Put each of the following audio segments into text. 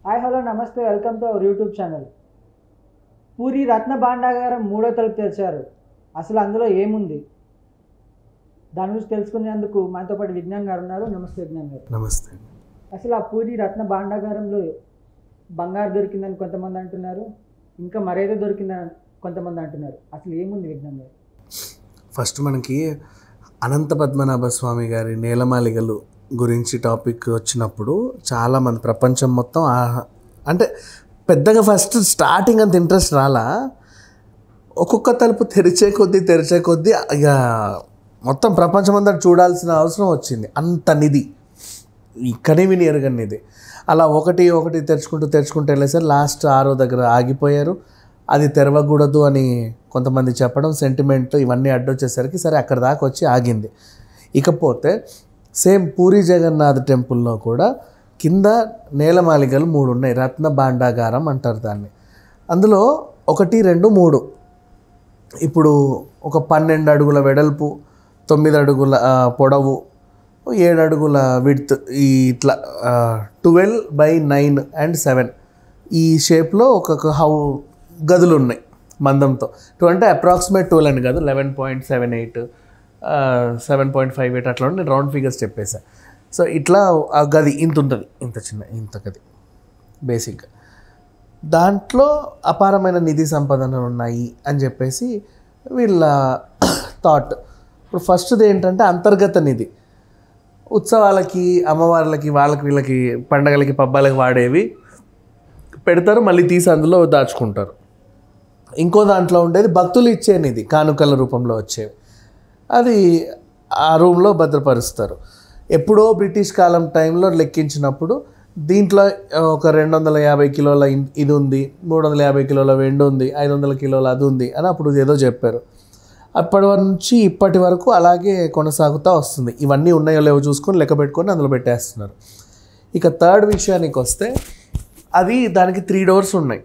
hi hello నమస్తే welcome to our YouTube channel Puri రత్న భాండాగారం మూడో తలుపు తెరిచారు అసలు అందులో ఏముంది దాని గురించి తెలుసుకునేందుకు మనతో పాటు విజ్ఞాన్ గారు ఉన్నారు నమస్తే విజ్ఞాన్ గారు నమస్తే అసలు ఆ పూరి రత్న భాండాగారంలో బంగారు దొరికిందని కొంతమంది అంటున్నారు ఇంకా మరేదో దొరికిందని కొంతమంది అంటున్నారు అసలు ఏముంది విజ్ఞాన్ గారు ఫస్ట్ మనకి అనంత పద్మనాభ స్వామి గారి నేలమాలిగలు గురించి టాపిక్ వచ్చినప్పుడు చాలామంది ప్రపంచం మొత్తం ఆ- అంటే పెద్దగా ఫస్ట్ స్టార్టింగ్ అంత ఇంట్రెస్ట్ రాలా ఒక్కొక్క తలుపు తెరిచే కొద్దీ తెరిచే కొద్దీ ఇక మొత్తం ప్రపంచం అంతా చూడాల్సిన అవసరం వచ్చింది అంత నిధి ఇక్కడే విని ఎరగని నిధి అలా ఒకటి ఒకటి తెరుచుకుంటూ తెరుచుకుంటూ వెళ్ళేసరి లాస్ట్ ఆరో దగ్గర ఆగిపోయారు అది తెరవకూడదు అని కొంతమంది చెప్పడం సెంటిమెంట్ ఇవన్నీ అడ్డొచ్చేసరికి సరే అక్కడ దాకా వచ్చి ఆగింది ఇకపోతే సేమ్ పూరి జగన్నాథ్ టెంపుల్లో కూడా కింద నేలమాలిగలు మూడు ఉన్నాయి రత్న భాండాగారం అంటారు దాన్ని అందులో ఒకటి రెండు మూడు ఇప్పుడు ఒక పన్నెండు అడుగుల వెడల్పు తొమ్మిది అడుగుల ఆ, పొడవు ఏడు అడుగుల విడ్త్ ఈ ఇట్లా twelve by nine and seven ఈ షేప్లో ఒక్కొక్క హౌ గదులు ఉన్నాయి మందంతో టూ అంటే అప్రాక్సిమేట్ ట్వెల్వ్ అని కాదు eleven point seven eight seven point five eight అట్లా ఉండి నేను రౌండ్ ఫిగర్స్ చెప్పేసా సో ఇట్లా ఆ గది ఇంత ఉంటుంది ఇంత చిన్న ఇంత గది బేసిక్గా దాంట్లో అపారమైన నిధి సంపదనలు ఉన్నాయి అని చెప్పేసి వీళ్ళ థాట్ ఇప్పుడు ఫస్ట్ది ఏంటంటే అంతర్గత నిధి ఉత్సవాలకి అమ్మవార్లకి వాళ్ళకి వీళ్ళకి పండగలకి పబ్బాలకి వాడేవి పెడతారు మళ్ళీ తీసి అందులో దాచుకుంటారు ఇంకో దాంట్లో ఉండేది భక్తులు ఇచ్చే నిధి కానుకల రూపంలో వచ్చేవి అది ఆ రూమ్లో భద్రపరుస్తారు ఎప్పుడో బ్రిటిష్ కాలం టైంలో లెక్కించినప్పుడు దీంట్లో ఒక రెండు వందల యాభై కిలోల ఇన్- ఇది ఉంది మూడు వందల యాభై కిలోల వెండి ఉంది ఐదు వందల కిలోల అది ఉంది అని అప్పుడు ఏదో చెప్పారు అప్పటి నుంచి ఇప్పటి వరకు అలాగే కొనసాగుతూ వస్తుంది ఇవన్నీ ఉన్నాయో లేవో చూసుకొని లెక్క పెట్టుకొని అందులో పెట్టేస్తున్నారు ఇక థర్డ్ విషయానికి వస్తే అది దానికి త్రీ డోర్స్ ఉన్నాయి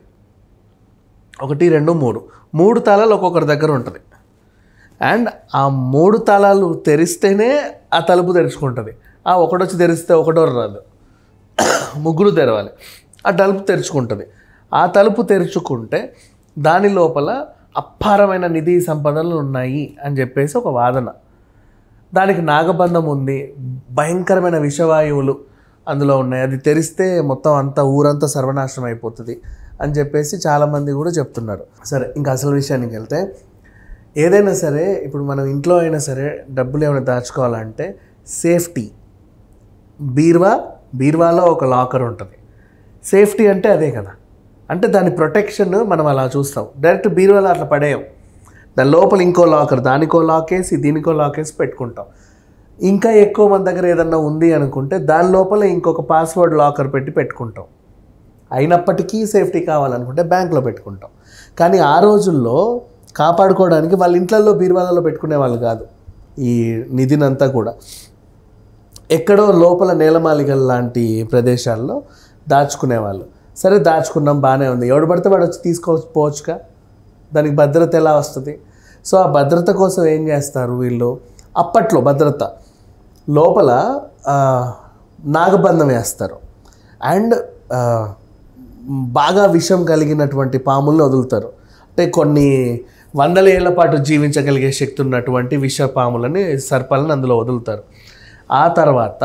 ఒకటి రెండు మూడు మూడు తాళాలు ఒక్కొక్కరి దగ్గర ఉంటుంది అండ్ ఆ మూడు తాళాలు తెరిస్తేనే ఆ తలుపు తెరుచుకుంటుంది ఆ ఒకటొచ్చి తెరిస్తే ఒకటో రాదు ముగ్గురు తెరవాలి ఆ తలుపు తెరుచుకుంటుంది ఆ తలుపు తెరుచుకుంటే దాని లోపల అపారమైన నిధి సంపదలు ఉన్నాయి అని చెప్పేసి ఒక వాదన దానికి నాగబంధం ఉంది భయంకరమైన విషవాయువులు అందులో ఉన్నాయి అది తెరిస్తే మొత్తం అంతా ఊరంతా సర్వనాశనం అయిపోతుంది అని చెప్పేసి చాలామంది కూడా చెప్తున్నారు సరే ఇంకా అసలు విషయానికి వెళ్తే ఏదైనా సరే ఇప్పుడు మనం ఇంట్లో అయినా సరే డబ్బులు ఏమైనా దాచుకోవాలంటే సేఫ్టీ బీర్వా బీర్వాలో ఒక లాకర్ ఉంటుంది సేఫ్టీ అంటే అదే కదా అంటే దాని ప్రొటెక్షన్ మనం అలా చూస్తాం డైరెక్ట్ బీరువాలో అట్లా పడేయం దాని లోపల ఇంకో లాకర్ దానికో లాక్ వేసి దీనికో లాక్ వేసి పెట్టుకుంటాం ఇంకా ఎక్కువ మన దగ్గర ఏదన్నా ఉంది అనుకుంటే దాని లోపల ఇంకొక పాస్వర్డ్ లాకర్ పెట్టి పెట్టుకుంటాం అయినప్పటికీ సేఫ్టీ కావాలనుకుంటే బ్యాంక్లో పెట్టుకుంటాం కానీ ఆ రోజుల్లో కాపాడుకోవడానికి వాళ్ళ ఇంట్లలో బీరువాలలో పెట్టుకునే వాళ్ళు కాదు ఈ నిధినంతా కూడా ఎక్కడో లోపల నేలమాలిగల లాంటి ప్రదేశాల్లో దాచుకునేవాళ్ళు సరే దాచుకున్నాం బాగానే ఉంది ఎవడు పడితే వాడు వచ్చి తీసుకోకపోవచ్చుగా దానికి భద్రత ఎలా వస్తుంది సో ఆ భద్రత కోసం ఏం చేస్తారు వీళ్ళు అప్పట్లో భద్రత లోపల ఆ, నాగబంధం వేస్తారు అండ్ ఆ, బాగా విషం కలిగినటువంటి పాములను వదులుతారు అంటే కొన్ని వందల ఏళ్ల పాటు జీవించగలిగే శక్తి ఉన్నటువంటి విష పాములని సర్పాలను అందులో వదులుతారు ఆ తర్వాత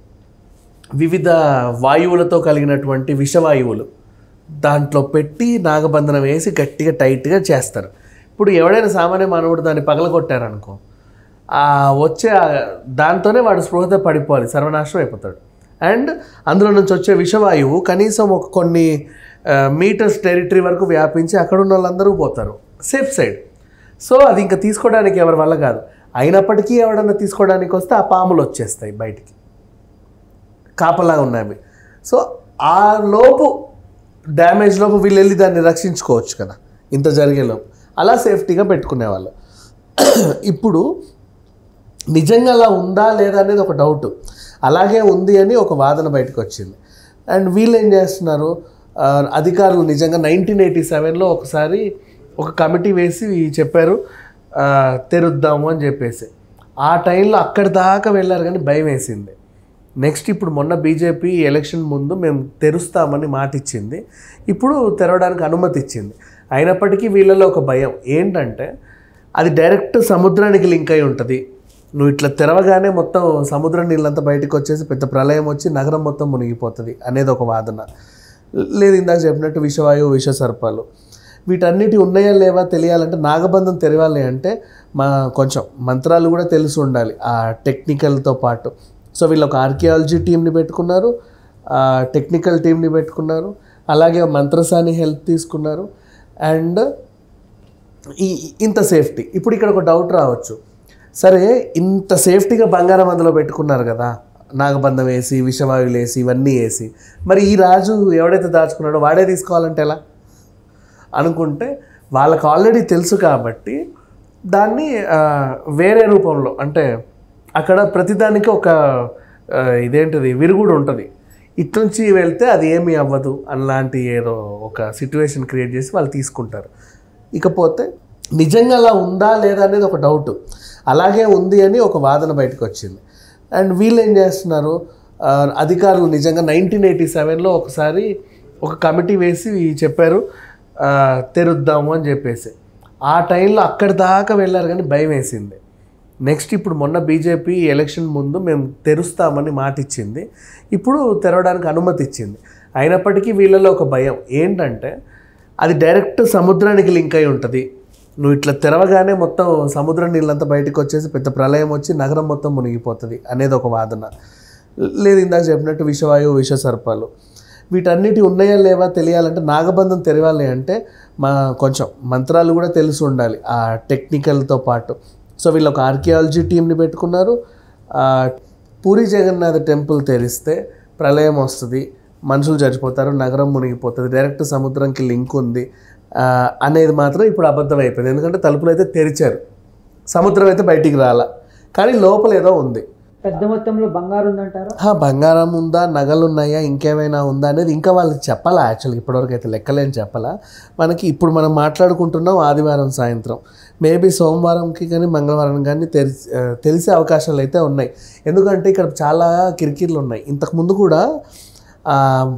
వివిధ వాయువులతో కలిగినటువంటి విషవాయువులు దాంట్లో పెట్టి నాగబంధనం వేసి గట్టిగా టైట్గా చేస్తారు ఇప్పుడు ఎవడైనా సామాన్య మానవుడు దాన్ని పగలగొట్టారనుకో ఆ వచ్చే ఆ దాంతోనే వాడు స్పృహత పడిపోవాలి సర్వనాశనం అయిపోతాడు అండ్ అందులో నుంచి వచ్చే విషవాయువు కనీసం ఒక కొన్ని మీటర్స్ టెరిటరీ వరకు వ్యాపించి అక్కడ ఉన్న వాళ్ళందరూ పోతారు సేఫ్ సైడ్ సో అది ఇంకా తీసుకోవడానికి ఎవరి వల్ల కాదు అయినప్పటికీ ఎవడన్నా తీసుకోవడానికి వస్తే ఆ పాములు వచ్చేస్తాయి బయటికి కాపలా ఉన్నాయి సో ఆ లోపు డ్యామేజ్ లోపు వీళ్ళు వెళ్ళి దాన్ని రక్షించుకోవచ్చు కదా ఇంత జరిగే లోపు అలా సేఫ్టీగా పెట్టుకునేవాళ్ళు ఇప్పుడు నిజంగా అలా ఉందా లేదా అనేది ఒక డౌట్ అలాగే ఉంది అని ఒక వాదన బయటకు వచ్చింది అండ్ వీళ్ళు ఏం చేస్తున్నారు ఆ, అధికారులు నిజంగా నైన్టీన్ ఎయిటీ సెవెన్లో ఒకసారి ఒక కమిటీ వేసి చెప్పారు ఆ, తెరుద్దాము అని చెప్పేసి ఆ టైంలో అక్కడి దాకా వెళ్ళారు కానీ భయం వేసింది నెక్స్ట్ ఇప్పుడు మొన్న బీజేపీ ఎలక్షన్ ముందు మేము తెరుస్తామని మాట ఇచ్చింది ఇప్పుడు తెరవడానికి అనుమతి ఇచ్చింది అయినప్పటికీ వీళ్ళలో ఒక భయం ఏంటంటే అది డైరెక్ట్ సముద్రానికి లింక్ అయి ఉంటుంది నువ్వు ఇట్లా తెరవగానే మొత్తం సముద్రం నీళ్ళంతా బయటకు వచ్చేసి పెద్ద ప్రళయం వచ్చి నగరం మొత్తం మునిగిపోతుంది అనేది ఒక వాదన లేదు ఇందాక చెప్పినట్టు విషవాయువు విష సర్పాలు వీటన్నిటి ఉన్నాయా లేవా తెలియాలంటే నాగబంధం తెరవాలి అంటే మా కొంచెం మంత్రాలు కూడా తెలిసి ఉండాలి ఆ టెక్నికల్తో పాటు సో వీళ్ళు ఒక ఆర్కియాలజీ టీంని పెట్టుకున్నారు ఆ టెక్నికల్ టీంని పెట్టుకున్నారు అలాగే మంత్రసాని హెల్ప్ తీసుకున్నారు అండ్ ఈ ఇంత సేఫ్టీ ఇప్పుడు ఇక్కడ ఒక డౌట్ రావచ్చు సరే ఇంత సేఫ్టీగా బంగారం అందులో పెట్టుకున్నారు కదా నాగబంధం వేసి విషవాయువులు వేసి ఇవన్నీ వేసి మరి ఈ రాజు ఎవడైతే దాచుకున్నాడో వాడే తీసుకోవాలంటే ఎలా అనుకుంటే వాళ్ళకి ఆల్రెడీ తెలుసు కాబట్టి దాన్ని ఆ, వేరే రూపంలో అంటే అక్కడ ప్రతిదానికి ఒక ఆ, ఇదేంటిది విరుగుడు ఉంటుంది ఇట్నుంచి వెళ్తే అది ఏమీ అవ్వదు అలాంటి ఏదో ఒక సిచ్యువేషన్ క్రియేట్ చేసి వాళ్ళు తీసుకుంటారు ఇకపోతే నిజంగా అలా ఉందా లేదా అనేది ఒక డౌట్ అలాగే ఉంది అని ఒక వాదన బయటకు వచ్చింది అండ్ వీళ్ళు ఏం చేస్తున్నారు ఆ, అధికారులు నిజంగా నైన్టీన్ ఎయిటీ సెవెన్లో ఒకసారి ఒక కమిటీ వేసి చెప్పారు ఆ, తెరుద్దాము అని చెప్పేసి ఆ టైంలో అక్కడి దాకా వెళ్ళారు కానీ భయం వేసింది నెక్స్ట్ ఇప్పుడు మొన్న బీజేపీ ఎలక్షన్ ముందు మేము తెరుస్తామని మాట ఇచ్చింది ఇప్పుడు తెరవడానికి అనుమతి ఇచ్చింది అయినప్పటికీ వీళ్ళలో ఒక భయం ఏంటంటే అది డైరెక్ట్ సముద్రానికి లింక్ అయి ఉంటుంది నువ్వు ఇట్లా తెరవగానే మొత్తం సముద్రం నీళ్ళంతా బయటకు వచ్చేసి పెద్ద ప్రళయం వచ్చి నగరం మొత్తం మునిగిపోతుంది అనేది ఒక వాదన లేదు ఇందాక చెప్పినట్టు విషవాయువు విష సర్పాలు వీటన్నిటి ఉన్నాయా లేవా తెలియాలంటే నాగబంధం తెరవాలి అంటే మా కొంచెం మంత్రాలు కూడా తెలిసి ఉండాలి ఆ టెక్నికల్తో పాటు సో వీళ్ళు ఒక ఆర్కియాలజీ టీంని పెట్టుకున్నారు ఆ, పూరి జగన్నాథ్ టెంపుల్ తెరిస్తే ప్రళయం వస్తుంది మనుషులు చచ్చిపోతారు నగరం మునిగిపోతుంది డైరెక్ట్ సముద్రంకి లింక్ ఉంది ఆ, అనేది మాత్రం ఇప్పుడు అబద్ధం అయిపోయింది ఎందుకంటే తలుపులు అయితే తెరిచారు సముద్రం అయితే బయటికి రాల కానీ లోపల ఏదో ఉంది పెద్ద మొత్తంలో బంగారు ఉందంటారా ఆ, బంగారం ఉందా నగలు ఉన్నాయా ఇంకేమైనా ఉందా అనేది ఇంకా వాళ్ళకి చెప్పాలా యాక్చువల్గా ఇప్పటివరకు అయితే లెక్కలేని చెప్పాలా మనకి ఇప్పుడు మనం మాట్లాడుకుంటున్నాం ఆదివారం సాయంత్రం మేబీ సోమవారంకి కానీ మంగళవారం కానీ తెలిసి ఆ, తెలిసే అవకాశాలు అయితే ఉన్నాయి ఎందుకంటే ఇక్కడ చాలా కిరికిర్లు ఉన్నాయి ఇంతకుముందు కూడా ఆ,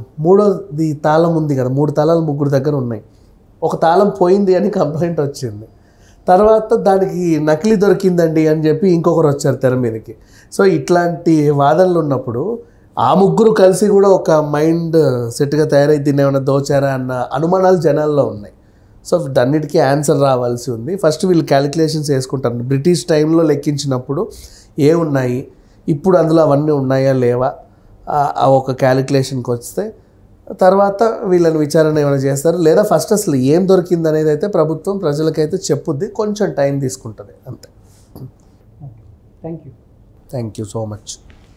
మూడోది తాళం ఉంది కదా మూడు తాళాలు ముగ్గురు దగ్గర ఉన్నాయి ఒక తాళం పోయింది అని కంప్లైంట్ వచ్చింది తర్వాత దానికి నకిలీ దొరికిందండి అని చెప్పి ఇంకొకరు వచ్చారు తెర మీదకి సో ఇట్లాంటి వాదనలు ఉన్నప్పుడు ఆ ముగ్గురు కలిసి కూడా ఒక మైండ్ సెట్గా తయారై దీన్ని ఏమైనా దోచారా అన్న అనుమానాలు జనాల్లో ఉన్నాయి సో దాన్నిటికీ ఆన్సర్ రావాల్సి ఉంది ఫస్ట్ వీళ్ళు క్యాలిక్యులేషన్స్ వేసుకుంటారు బ్రిటిష్ టైంలో లెక్కించినప్పుడు ఏ ఉన్నాయి ఇప్పుడు అందులో అవన్నీ ఉన్నాయా లేవా ఆ- ఆ ఒక క్యాలిక్యులేషన్కి వస్తే తర్వాత వీళ్ళని విచారణ ఏమైనా చేస్తారు లేదా ఫస్ట్ అసలు ఏం దొరికింది అనేది అయితే ప్రభుత్వం ప్రజలకైతే చెప్పుద్ది కొంచెం టైం తీసుకుంటుంది అంతే thank you thank you so much